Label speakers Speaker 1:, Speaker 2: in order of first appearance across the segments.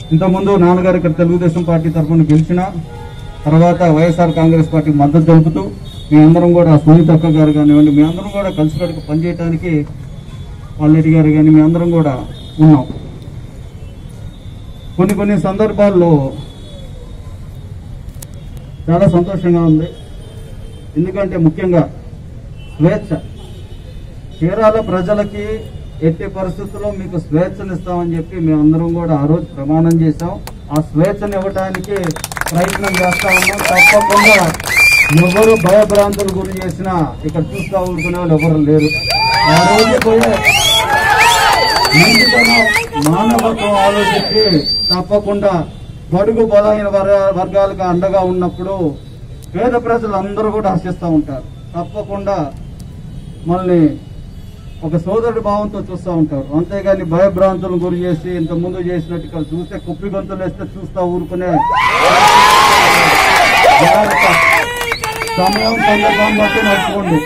Speaker 1: ఇంతకుముందు నాన్నగారు ఇక్కడ తెలుగుదేశం పార్టీ తరఫున గెలిచిన తర్వాత వైఎస్ఆర్ కాంగ్రెస్ పార్టీకి మద్దతు తెలుపుతూ మీ అందరం కూడా సునీత అక్క గారు కానివ్వండి మీ అందరం కూడా కలిసికట్టుకు పనిచేయడానికి పల్లెటి గారు కానీ మీ అందరం కూడా ఉన్నాం కొన్ని కొన్ని సందర్భాల్లో చాలా సంతోషంగా ఉంది ఎందుకంటే ముఖ్యంగా స్వేచ్ఛ చీరాల ప్రజలకి ఎట్టి పరిస్థితుల్లో మీకు స్వేచ్ఛనిస్తామని చెప్పి మేమందరం కూడా ఆ రోజు ప్రమాణం చేశాం ఆ స్వేచ్ఛను ఇవ్వడానికి ప్రయత్నం చేస్తా ఉన్నాం తప్పకుండా ఎవరు భయభ్రాంతులు గురి చేసినా ఇక్కడ చూస్తా ఊరుకునే వాళ్ళు ఎవరు లేరు ఆ రోజు పోయే మంచితనం మానవత్వం ఆలోచించి తప్పకుండా బడుగు బలైన వర- వర్గాలకు అండగా ఉన్నప్పుడు పేద ప్రజలు అందరూ కూడా హర్షిస్తూ ఉంటారు తప్పకుండా మనల్ని ఒక సోదరుడి భావంతో చూస్తూ ఉంటారు అంతేగాని భయభ్రాంతులను గురి చేసి ఇంత ముందు చేసినట్టు ఇక్కడ చూస్తే కుప్పి గొంతులు వేస్తే చూస్తా ఊరుకునే జాగ్రత్త. సమయం సందర్భాన్ని బట్టి నడుచుకోండి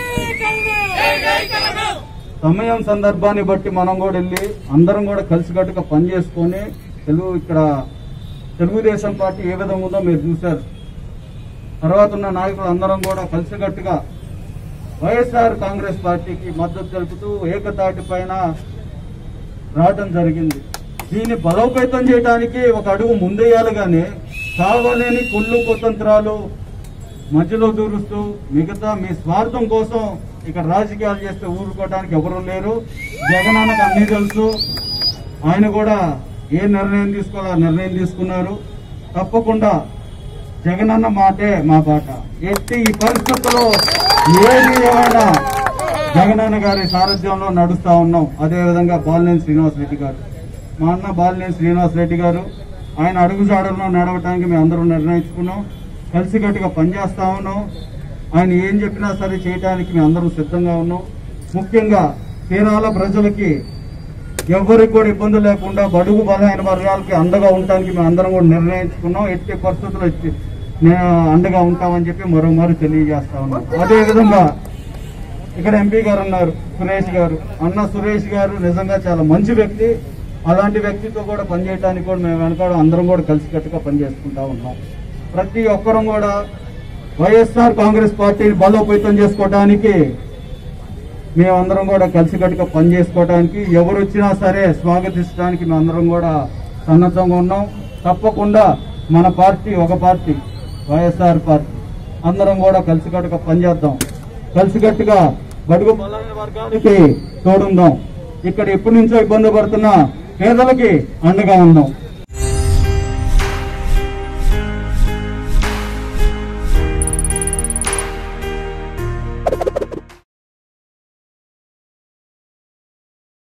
Speaker 1: సమయం సందర్భాన్ని బట్టి మనం కూడా వెళ్ళి అందరం కూడా కలిసికట్టుగా పని చేసుకొని తెలుగు ఇక్కడ తెలుగుదేశం పార్టీ ఏ విధంగా ఉందో మీరు చూశారు తర్వాత ఉన్న నాయకులు అందరం కూడా కలిసికట్టుగా వైఎస్ఆర్ కాంగ్రెస్ పార్టీకి మద్దతు తెలుపుతూ ఏకతాటి పైన రావడం జరిగింది దీన్ని బలోపేతం చేయడానికి ఒక అడుగు ముందేయాలి కానీ కావాలని కుళ్ళు కుతంత్రాలు మధ్యలో దూరుస్తూ మిగతా మీ స్వార్థం కోసం ఇక్కడ రాజకీయాలు చేస్తే ఊరుకోవడానికి ఎవరు లేరు జగనన్నకు అన్ని తెలుసు ఆయన కూడా ఏ నిర్ణయం తీసుకోవాలో ఆ నిర్ణయం తీసుకున్నారు తప్పకుండా జగనన్న మాటే మా బాట ఎట్టి ఈ పరిస్థితుల్లో ఏది ఏమైనా జగనన్న గారి సారథ్యంలో నడుస్తా ఉన్నాం అదేవిధంగా బాలినేని శ్రీనివాస్ రెడ్డి గారు మా అన్న బాలినేని శ్రీనివాస్ రెడ్డి గారు ఆయన అడుగుజాడల్లో నడవటానికి మేము అందరం నిర్ణయించుకున్నాం కలిసికట్టుగా పనిచేస్తా ఉన్నాం ఆయన ఏం చెప్పినా సరే చేయడానికి మేము అందరం సిద్ధంగా ఉన్నాం ముఖ్యంగా తీరాల ప్రజలకి ఎవరికి కూడా ఇబ్బంది లేకుండా బడుగు బలహీన వర్గాలకి అండగా ఉండటానికి మేము అందరం కూడా నిర్ణయించుకున్నాం ఎట్టి పరిస్థితుల్లో ఎట్టి- నేను అండగా ఉంటామని చెప్పి మరోమారు తెలియజేస్తా ఉన్నాం అదే విధంగా ఇక్కడ ఎంపీ గారు ఉన్నారు సురేష్ గారు అన్న సురేష్ గారు నిజంగా చాలా మంచి వ్యక్తి అలాంటి వ్యక్తితో కూడా పనిచేయడానికి కూడా మేము వెనకాడ అందరం కూడా కలిసికట్టుగా పనిచేసుకుంటా ఉన్నాం ప్రతి ఒక్కరం కూడా వైఎస్ఆర్ కాంగ్రెస్ పార్టీని బలోపేతం చేసుకోవడానికి మేమందరం కూడా కలిసికట్టుగా పనిచేసుకోవడానికి ఎవరు వచ్చినా సరే స్వాగతించడానికి మేమందరం కూడా సన్నద్ధంగా ఉన్నాం తప్పకుండా మన పార్టీ ఒక పార్టీ వైఎస్ఆర్ పార్టీ అందరం కూడా కలిసికట్టుగా పనిచేద్దాం కలిసికట్టుగా బడుగు బలైన వర్గానికి తోడుందాం ఇక్కడ ఎప్పటి నుంచో ఇబ్బంది పడుతున్న పేదలకి అండగా ఉందాం